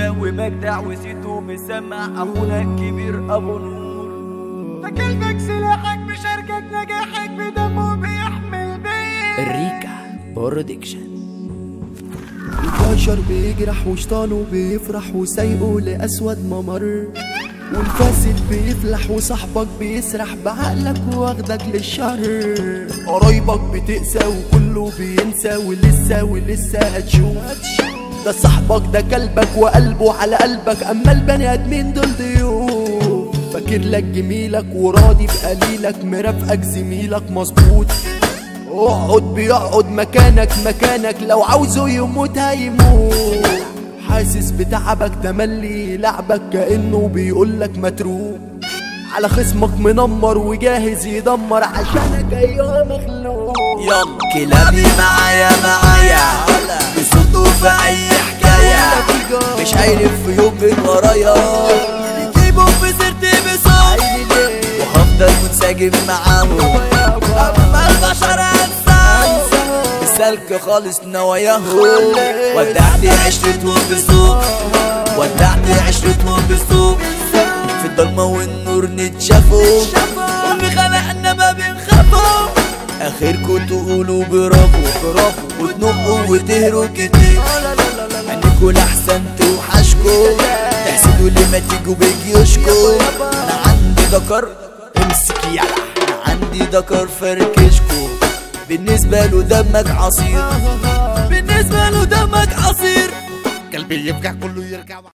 وحماه ومجدع وسيتو مسمع اخونا الكبير ابو نور ده كلبك سلاحك بشاركك نجاحك بدمه بيحمل بيه الريكا برودكشن البشر بيجرح وشطانه بيفرح وسايقه لأسود ممر والفاسد بيفلح وصاحبك بيسرح بعقلك واخدك للشر قرايبك بتقسى وكله بينسى ولسه ولسه هتشوف ده صاحبك ده كلبك وقلبه على قلبك اما البني ادمين دول ضيوف فاكر لك جميلك وراضي بقليلك مرافقك زميلك مظبوط اقعد بيقعد مكانك مكانك لو عاوزه يموت هيموت حاسس بتعبك تملي لعبك كأنه بيقولك متروك على خصمك منمر وجاهز يدمر عشانك ايها مخلوق يلا كلابي معايا معايا بصوته في اي حكايه مش هيلف يوم من ورايا يجيبوا في سيرتي بصوت وهفضل منسجم معاهم اما البشر انساهم بسلك خالص نواياهم ودعت عشرتهم بسوق ودعت عشرتهم بسوق في الضلمة والنور نتشافوا واللي خلقنا ما بنخافوا اخركوا تقولوا برافو برافو وتنقوا وتهروا كتير انكوا الاحسن توحشكوا تحسدوا اللي ما تيجوا بجيوشكوا انا عندي ذكر امسك يلا انا عندي ذكر فركشكوا بالنسبة له دمك عصير بالنسبة له دمك عصير قلبي يبقى كله يرجع